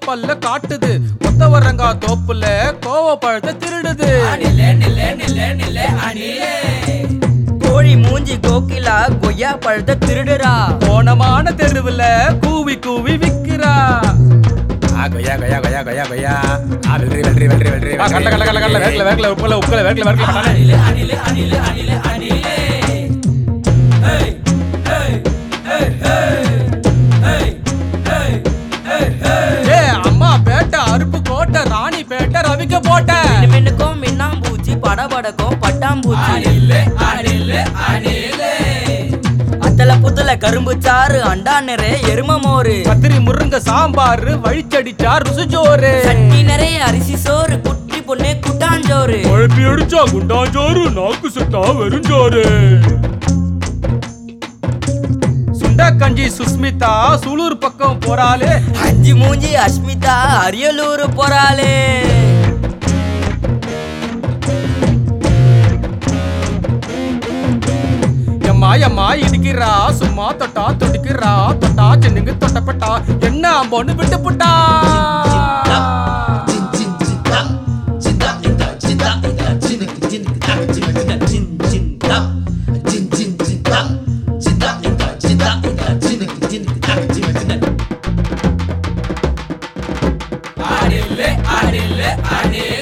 பல்ல காட்டுது கொத்தவரங்கா தோப்புல கோவ பழத்தை திருடுது கோழி மூஞ்சி கோகிலா கொய்யா பழத்தை திருடுறா கோணமான தெருவுல கூவி கூவி விக்கிறா ஆ, கொய்யா கொய்யா கொய்யா கொய்யா கொய்யா ஆ, வெள்ளரி வெள்ளரி வெள்ளரி வெள்ளரி கடல கடல கடல கடல வேர்க்கல வேர்க்கல உப்புல உப்புல வேர்க்கல வேர்க்கல பண்ணானே ஏ அம்மா பேட்டை அருப்பு கோட்டை ராணி பேட்டை ரவிக்க போட்ட மின்னுக்கும் மின்னாம்பூச்சி படபடக்கும் பட்டாம்பூச்சி அத்தல புத்தல கரும்பு சாறு அண்டா நிறைய எரும மோரு கத்திரி முருங்க சாம்பார் வழிச்சடிச்சா ருசுஜோரு சட்டி நிறைய அரிசி சோறு குட்டி பொண்ணு குட்டாஞ்சோறு குழப்பி அடிச்சா குண்டாஞ்சோறு நாக்கு சுட்டா வெறுஞ்சோறு சுண்டக்கஞ்சி சுஸ்மிதா சூலூர் பக்கம் போறாளே அஞ்சு மூஞ்சி அஸ்மிதா அரியலூர் போறாளே எம்மா எம்மா இடிக்கிறா சும்மா தொட்டா துடிக்கிறா தொட்டா சின்னுங்க தொட்டப்பட்டா என்ன அம்போன்னு விட்டு புட்டா ஆடில்லே ஆடில்லே ஆடில்லே